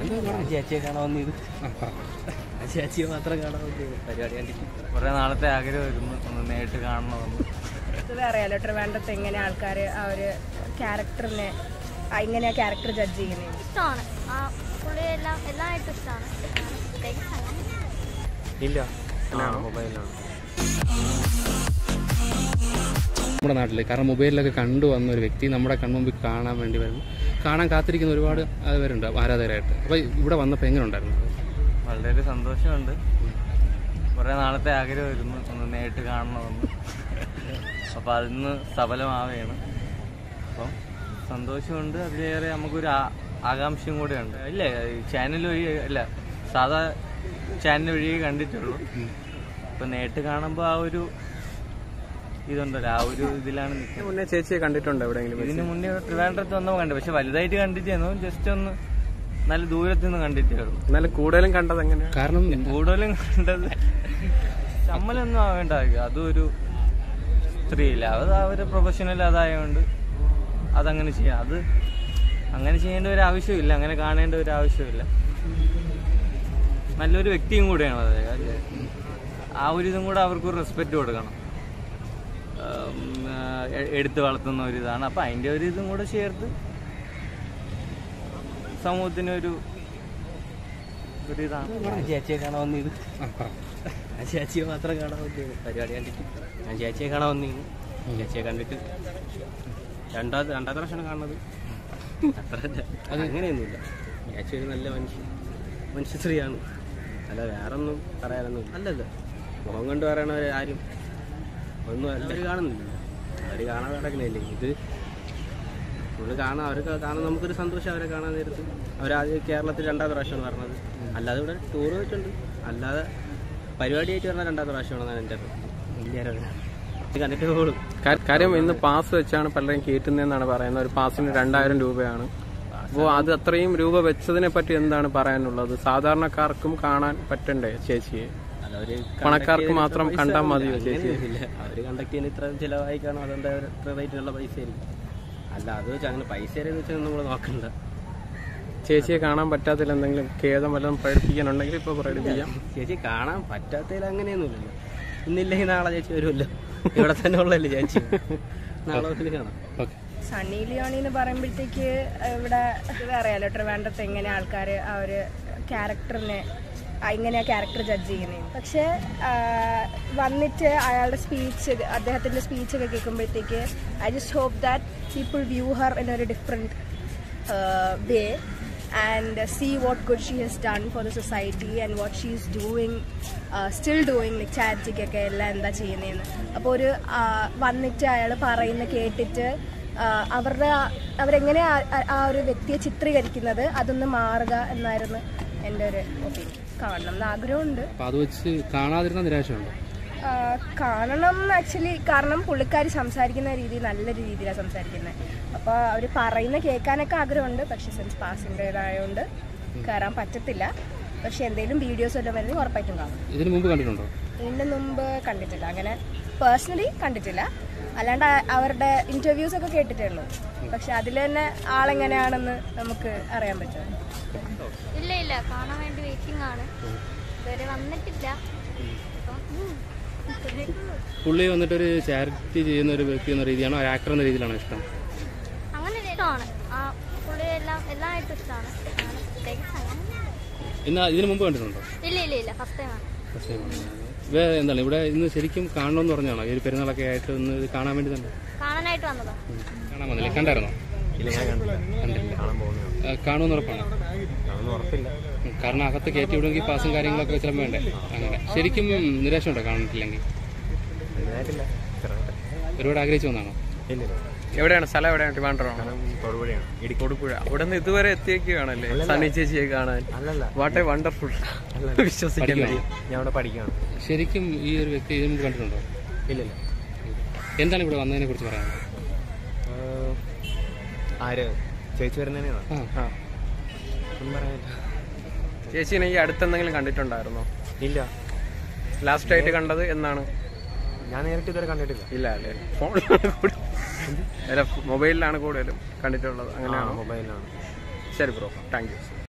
ചേച്ചിയെ കാണാൻ വന്നിത് ചേച്ചിയെ മാത്രം കാണാൻ വന്നത് പരിപാടി കണ്ടിട്ട് കുറേ നാളത്തെ ആഗ്രഹമായിരുന്നു ഒന്ന് നേരിട്ട് കാണണമെന്ന് ഇത് അറിയാലോ ട്രിവാൻഡ്രത്ത് എങ്ങനെ ആൾക്കാർ ആ ഒരു ക്യാരക്ടറിനെ എങ്ങനെയാ ക്യാരക്ടർ ജഡ്ജ് ചെയ്യുന്നത് ഇഷ്ടമാണ് ആ പുള്ളി എല്ലാം എല്ലാമായിട്ടും ഇഷ്ടമാണ് പ്രത്യേകിച്ച് അങ്ങനെ ഇല്ല മൊബൈലാണ് നമ്മുടെ നാട്ടിൽ കാരണം മൊബൈലിലൊക്കെ കണ്ടു വന്ന ഒരു വ്യക്തി നമ്മുടെ കൺമുമ്പിൽ കാണാൻ വേണ്ടി വരുന്നു കാണാൻ കാത്തിരിക്കുന്ന ഒരുപാട് പേരുണ്ട് ആരാധകരായിട്ട് അപ്പോൾ ഇവിടെ വന്നപ്പോൾ എങ്ങനെ ഉണ്ടായിരുന്നു വളരെ സന്തോഷമുണ്ട് കുറേ നാളത്തെ ആഗ്രഹമായിരുന്നു ഒന്ന് നേരിട്ട് കാണണമെന്ന് അപ്പോൾ അതിന്ന് സഫലമാവുകയാണ് അപ്പം സന്തോഷമുണ്ട് അതിലേറെ നമുക്കൊരു ആ- ആകാംക്ഷയും കൂടെയുണ്ട് ഇല്ല ചാനൽ വഴി അല്ല സാധാ ചാനൽ വഴി കണ്ടിട്ടുള്ളൂ അപ്പം നേരിട്ട് കാണുമ്പോൾ ആ ഒരു ഇതുണ്ടല്ലോ ആ ഒരു ഇതിലാണ് നിൽക്കുന്നത് മുന്നേ ചേച്ചിയെ കണ്ടിട്ടുണ്ടോ എവിടെയെങ്കിലും ഇതിന് മുന്നേ ട്രിവാൻഡ്രത്ത് വന്നപ്പോൾ കണ്ടു പക്ഷെ വലുതായിട്ട് കണ്ടിട്ടായിരുന്നു ജസ്റ്റ് ഒന്ന് നല്ല ദൂരത്ത് നിന്ന് കണ്ടിട്ടേ ഉള്ളൂ എന്നാലും കൂടുതലും കണ്ടത് എങ്ങനെയാണ് കാരണം കൂടുതലും കണ്ടത് ചമ്മലൊന്നും ആവേണ്ട ആവശ്യം. അതും ഒരു സ്ത്രീയില്ല അത് അവര് പ്രൊഫഷണൽ അതായതുകൊണ്ട് അതങ്ങനെ ചെയ്യാം അത് അങ്ങനെ ചെയ്യേണ്ട ഒരു ആവശ്യമില്ല അങ്ങനെ കാണേണ്ട ഒരു ആവശ്യമില്ല നല്ലൊരു വ്യക്തിയും കൂടെയാണ് അത് അത് ആ ഒരു ഇതും കൂടെ അവർക്ക് റെസ്പെക്റ്റ് കൊടുക്കണം ഉം, ആ, എ- എടുത്ത് വളർത്തുന്ന ഒരു ഇതാണ് അപ്പം അതിൻ്റെ ഒരു ഇതും കൂടെ ചേർത്ത് സമൂഹത്തിനൊരു ഒരു ഇതാണ് ചേച്ചിയെ കാണാൻ വന്നിത് ചേച്ചിയെ മാത്രം കാണാൻ വന്നത് പരിപാടി കണ്ടിട്ട് ഞാൻ ചേച്ചിയെ കാണാൻ വന്നിരുന്നു ചേച്ചിയെ കണ്ടിട്ട് രണ്ടാമത് രണ്ടാമത്തെ പ്രാവശ്യമാണ് കാണുന്നത് അത്ര അത് അങ്ങനെയൊന്നുമില്ല ചേച്ചി ഒരു നല്ല മനുഷ്യ മനുഷ്യ സ്ത്രീയാണ് അല്ല വേറെ ഒന്നും പറയാനൊന്നും അല്ലല്ല മുഖം കൊണ്ട് പറയണവർ ആരും ഒന്നും എല്ലാവരും കാണുന്നില്ല അവർ കാണാതെ കിടക്കുന്നില്ലേ ഇത് ഫുള്ള് കാണാൻ അവർക്ക് കാണാൻ നമുക്കൊരു സന്തോഷം അവരെ കാണാൻ നേരത്ത് അവരാദ്യം കേരളത്തിൽ രണ്ടാമത്തെ പ്രാവശ്യമാണ് പറഞ്ഞത് അല്ലാതെ ഇവിടെ ടൂർ പോയിട്ടുണ്ട് അല്ലാതെ പരിപാടിയായിട്ട് പറഞ്ഞ രണ്ടാമത്തെ പ്രാവശ്യമാണെന്നാണ് എൻ്റെ വലിയ ഇത് കണ്ടിട്ട് പോകും കാ- കാര്യം ഇന്ന് പാസ് വെച്ചാണ് പലരും കയറ്റുന്നതെന്നാണ് പറയുന്നത് ഒരു പാസിന് രണ്ടായിരം രൂപയാണ് അപ്പോൾ അത് അത്രയും രൂപ വെച്ചതിനെ പറ്റി എന്താണ് പറയാനുള്ളത് സാധാരണക്കാർക്കും കാണാൻ പറ്റണ്ടേ ചേച്ചിയെ അതവര് പണക്കാർക്ക് മാത്രം കണ്ടാൽ മതിയോ ചേച്ചി അവർ കണ്ടക്ട് ചെയ്യുന്ന ഇത്ര ചിലവായി കാണും അതുകൊണ്ട് അവർ ഇത്ര റേറ്റിനുള്ള പൈസ ആയിരിക്കും അല്ല അത് വെച്ച് അങ്ങനെ പൈസ വെച്ചാൽ നമ്മൾ നോക്കണ്ട ചേച്ചിയെ കാണാൻ പറ്റാത്തതിൽ എന്തെങ്കിലും ഖേദം വല്ലതും പ്രകടിപ്പിക്കാനുണ്ടെങ്കിൽ ഇപ്പോൾ പ്രകടിപ്പിക്കാം ചേച്ചി കാണാൻ പറ്റാത്തതിൽ അങ്ങനെയൊന്നുമില്ലല്ലോ ഇന്നില്ലെങ്കിൽ നാളെ ചേച്ചി വരുമല്ലോ ഇവിടെ തന്നെ ഉള്ളല്ലേ ചേച്ചി നാളെ മുതൽ കാണാം ഓക്കെ സണ്ണി ലിയോണി എന്ന് പറയുമ്പോഴത്തേക്ക് ഇവിടെ ഇത് അറിയാലോ ട്രിവാൻഡ്രത്ത് എങ്ങനെ ആൾക്കാർ ആ ഒരു ക്യാരക്ടറിനെ എങ്ങനെയാ ക്യാരക്ടർ ജഡ്ജ് ചെയ്യുന്നത് പക്ഷേ ആ, വന്നിട്ട് അയാളുടെ സ്പീച്ച് അദ്ദേഹത്തിൻ്റെ സ്പീച്ചൊക്കെ കേൾക്കുമ്പോഴത്തേക്ക് I just hope that people view her in ഒരു different way and see what good she has done for the society and what she is doing still doing like ചാരിറ്റിക്കൊക്കെ എല്ലാം എന്താ ചെയ്യുന്നതെന്ന് അപ്പോൾ ഒരു ആ, വന്നിട്ട് അയാൾ പറയുന്ന കേട്ടിട്ട് ആ, അവരുടെ ആ- അവരെങ്ങനെ ആ- ആ- ആ ഒരു വ്യക്തിയെ ചിത്രീകരിക്കുന്നത് അതൊന്ന് മാറുക എന്നായിരുന്നു എൻ്റെ ഒരു ഒപ്പീനിയൻ കാണണം എന്ന് ആഗ്രഹമുണ്ട് അപ്പോൾ അത് വെച്ച് കാണാതിരുന്ന നിരാശയുണ്ടോ ആ, കാണണം ആക്ച്വലി കാരണം പുള്ളിക്കാരി സംസാരിക്കുന്ന രീതി നല്ല രീതിയിലാണ് സംസാരിക്കുന്നത് അപ്പോൾ അവർ പറയുന്ന കേൾക്കാനൊക്കെ ആഗ്രഹമുണ്ട് പക്ഷെ സെൻസ് പാസിൻ്റെതായതുകൊണ്ട് കയറാൻ പറ്റത്തില്ല പക്ഷെ എന്തെങ്കിലും വീഡിയോസ് വല്ലതും വരുന്നത് ഉറപ്പായിട്ടും കാണും ഇതിനു മുമ്പ് കണ്ടിട്ടുണ്ടോ ഇതിന് മുമ്പ് കണ്ടിട്ടില്ല അങ്ങനെ പേഴ്സണലി കണ്ടിട്ടില്ല അല്ലാണ്ട് ആ- അവരുടെ ഇന്റർവ്യൂസ് ഒക്കെ കേട്ടിട്ടേ ഉള്ളൂ പക്ഷെ അതിൽ തന്നെ ആളെങ്ങനെയാണെന്ന് നമുക്ക് അറിയാൻ പറ്റും ഇല്ല ഇല്ല കാണാൻ വേണ്ടി വെയിറ്റിംഗ് ആണ് ഇതുവരെ വന്നിട്ടില്ല അപ്പം ഉം, ഇത്രയൊക്കെ ഉള്ളൂ. പുള്ളി വന്നിട്ടൊരു ചാരിറ്റി ചെയ്യുന്ന ഒരു വ്യക്തി എന്ന രീതിയാണോ ഒരു ആക്ടർ എന്ന രീതിയിലാണോ ഇഷ്ടം അങ്ങനെ ഇഷ്ടമാണ് ആ പുള്ളി എല്ലാം എല്ലാമായിട്ടും ഇഷ്ടമാണ് അങ്ങനെ പ്രത്യേകിച്ച് അങ്ങനെ ഇന്ന് ഇതിനു മുമ്പ് കണ്ടിട്ടുണ്ടോ ഇല്ല ഇല്ല ഇല്ല ഫസ്റ്റ് ടൈമാണ് ഫസ്റ്റ് ടൈം വേറെ എന്താണ് ഇവിടെ ഇന്ന് ശരിക്കും കാണണമെന്ന് പറഞ്ഞാണോ ഈ ഒരു പെരുന്നാളൊക്കെ ആയിട്ട് ഒന്ന് ഇത് കാണാൻ വേണ്ടി തന്നെ കാണാനായിട്ട് വന്നതാ ഉം. കാണാൻ വന്നില്ലേ കണ്ടായിരുന്നോ ഇല്ല ഞാൻ കണ്ടില്ല കണ്ടില്ല കാണാൻ പോകുന്നു ആ, കാണുമെന്ന് ഉറപ്പാണ് കാണുമെന്ന് ഉറപ്പില്ല ഉം. കാരണം അകത്ത് കയറ്റി വിടുമെങ്കിൽ പാസും കാര്യങ്ങളൊക്കെ ചിലപ്പോൾ വേണ്ടേ അങ്ങനെ ശരിക്കും നിരാശയുണ്ടോ കാണിട്ടില്ലെങ്കിൽ വലുതായിട്ടില്ല ചെറുതായിട്ട് ഒരുപാട് ആഗ്രഹിച്ചു വന്നാണോ ഇല്ല ഇല്ല എവിടെയാണ് സ്ഥലം എവിടെയാണ് ട്രിവാൻഡ്രം കാരണം തൊടുപുഴയാണ് ഇടി കൊടുപ്പുഴ അവിടെ നിന്ന് ഇതുവരെ എത്തിയേക്കുകയാണല്ലേ സണ്ണി ചേച്ചിയെ കാണാൻ അല്ലല്ല വാട്ട് എ വണ്ടർഫുൾ വിശ്വസിക്കാൻ പഠിക്കുകയാണോ? കഴിയും ഞാൻ അവിടെ പഠിക്കുകയാണ് ശരിക്കും ഈ ഒരു വ്യക്തി ഇതിനു മുമ്പ് കണ്ടിട്ടുണ്ടോ ഇല്ല ഇല്ല എന്താണ് ഇവിടെ വന്നതിനെ കുറിച്ച് പറയാനുള്ളത് ഏഹ്, ആര് ചേച്ചി വരുന്നതിനാണ് ആ ആ ഒന്നും പറയാനില്ല ചേച്ചിനെ ഈ അടുത്തെന്തെങ്കിലും കണ്ടിട്ടുണ്ടായിരുന്നോ ഇല്ല ലാസ്റ്റ് ആയിട്ട് കണ്ടത് എന്നാണ് ഞാൻ നേരിട്ട് ഇതുവരെ കണ്ടിട്ടില്ല ഇല്ല അല്ലേ ഫോണിലാണ് കൂടുതൽ അല്ല മൊബൈലിലാണ് കൂടുതലും കണ്ടിട്ടുള്ളത് അങ്ങനെയാണോ മൊബൈലിലാണ് ശരി ബ്രോ താങ്ക് യു